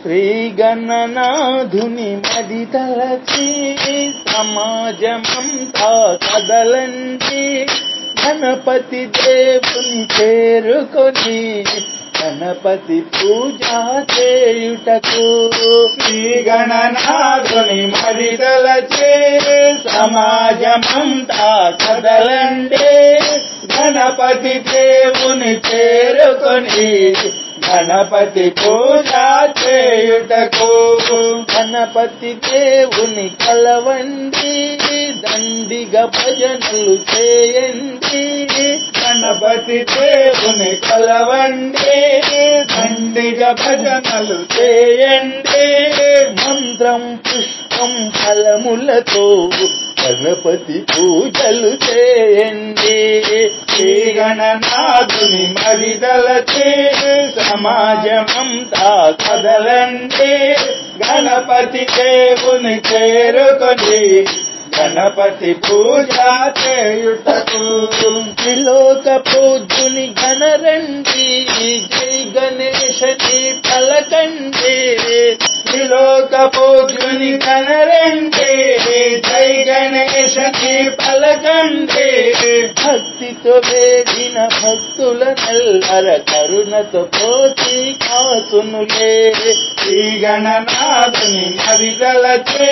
శ్రీ గణనాథుని మది తలచి సమాజమంతా కదలండి గణపతి దేవుని చేరుకొని గణపతి పూజ చేయుటకు శ్రీ గణనాథుని మరిదలచే సమాజమంతా కదలండే గణపతి దేవుని చేరుకొని గణపతి పూజ చేయుటకు గణపతి దేవుని కలవండి దండిగా భజనలు చేయండి గణపతి దేవుని కలవండి దండిగా భజనలు చేయండి మంత్రం పుష్పం ఫలములతో గణపతి పూజలు చేయండి శ్రీ గణనాథుని మరిదలచే సమాజమంతా కదలండి గణపతి దేవుని చేరుకొని గణపతి పూజ చేయుటకు త్రిలోక పూజుని గణరండి జై గణేశని పలకండి త్రిలోక పూజుని కనరండి జై గణేశని పలకండి భక్తితో వేడిన భక్తుల నెల్లర కరుణతో పోతి కాసునులే శ్రీ గణనాథుని మరిదలచే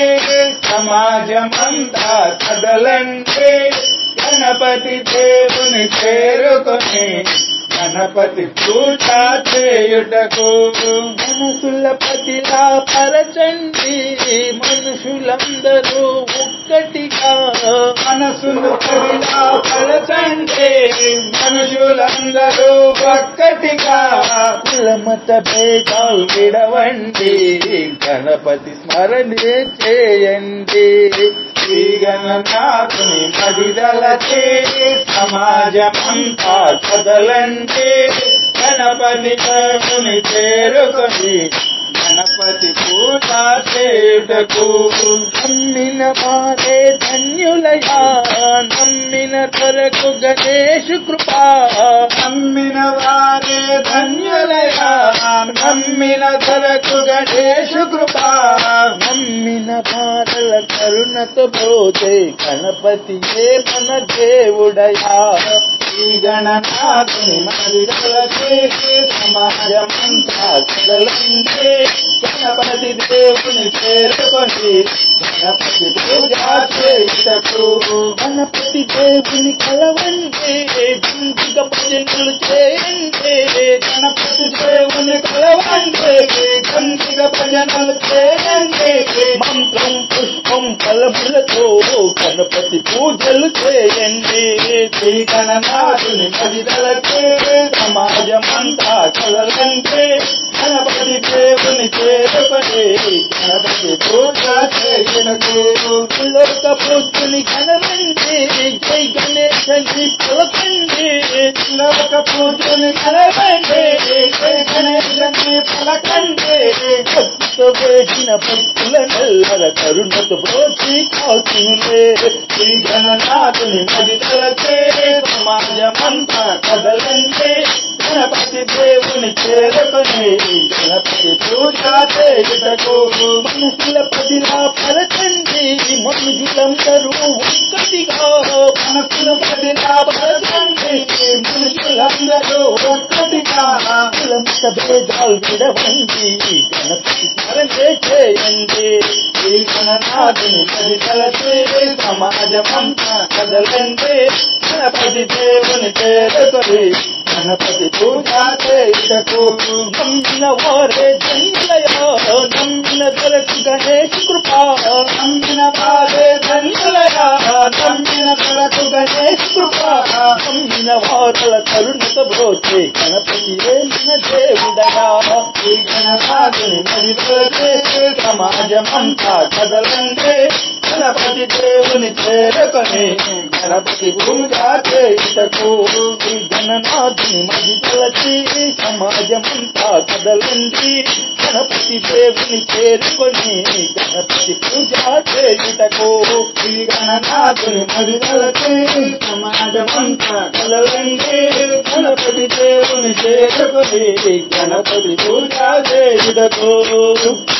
సమాజమంతా కదలండి గణపతి దేవుని చేరుకొని గణపతి పూజ చేయుటకు మనసుల పతిలా పరచండి మనుషులందరూ ఒక్కటిగా మనసులు కవిలా పలచండి మనుషులందరూ ఒక్కటిగా కులమత భేదాలు విడవండి గణపతి స్మరణే చేయండి శ్రీ గణనాథుని మదిదలచే సమాజమంతా కదలండి గణపతి దేవుని చేరుకొని గణపతి పూజ చేయుటకు నమ్మిన వారే ధన్యులయా నమ్మిన కొరకు గణేషు కృపా నమ్మిన వారే ధన్యులయా నమ్మిన ధరకు గణేశు కృపా నమ్మిన బాధల కరుణతో పోతే గణపతియే మన దేవుడయా ఈ గణనాథుని మదిదలచే సమాజమంతా కదలండి గణపతి దేవుని చేరుకొని గణపతి పూజ చేయుటకు గణపతి దేవుని కలవండి దింపిక భజనలు చేయండి గణపతి దేవుని కలవండి గంటిగ భజనలు చేయండి మంత్రం పుష్పం ఫలములతో గణపతి పూజలు చేయండి శ్రీ గణనాథుని మదిదలచే సమాజమంతా కదలండి గణపతి దేవుని చేరుకొని గణపతి పూజ చేయుటకు లోక పూజని కనరండి జై గణేశని పలకండి లోక పూజని కలవండి జై గణేశని పలకండి భక్తితో వేసిన భక్తుల నెల్లర కరుణతో బ్రోచి కాచునులే శ్రీ గణనాథుని మదిదలచే సమాజమంతా కదలండి గణపతి దేవుని చేరుకొని గణపతి పూజ చేయుటకు మనసుల పదిలా పలకండి మనుషులందరూ ఒక్కటిగా మనసును పదిలాపరచండి మనుషులందరూ ఒక్కటిగా కులంత భేదాలు విడవండి గణపతి స్మరణే చేయండి శ్రీ గణనాథుని మదిదలచే సమాజమంతా కదలండి గణపతి దేవుని చేరుకొని గణపతి పూజ చేయుటకు నమ్మిన వారే ధన్యులయో నమ్మిన దొరకు గణేష్ కృపా నమ్మిన వారే ధన్యులయా నమ్మిన కొరకు గణేష్ కృప నమ్మిన వారల కరుణత బ్రోచే గణపతి మన దేవుడయా శ్రీ గణనాథుని మదిదలచే సమాజమంతా కదలండి గణపతి దేవుని చేరుకొని గణపతి పూజ చేయుటకు శ్రీ గణనాథుని మది తలచి సమాజమంతా కదలండి గణపతి దేవుని చేరుకొని గణపతి పూజ చేయుటకు శ్రీ గణనాథుని మదిదలచే సమాజమంతా కదలండి గణపతి దేవుని చేరుకొని గణపతి పూజ చేయుటకు చేయుటకు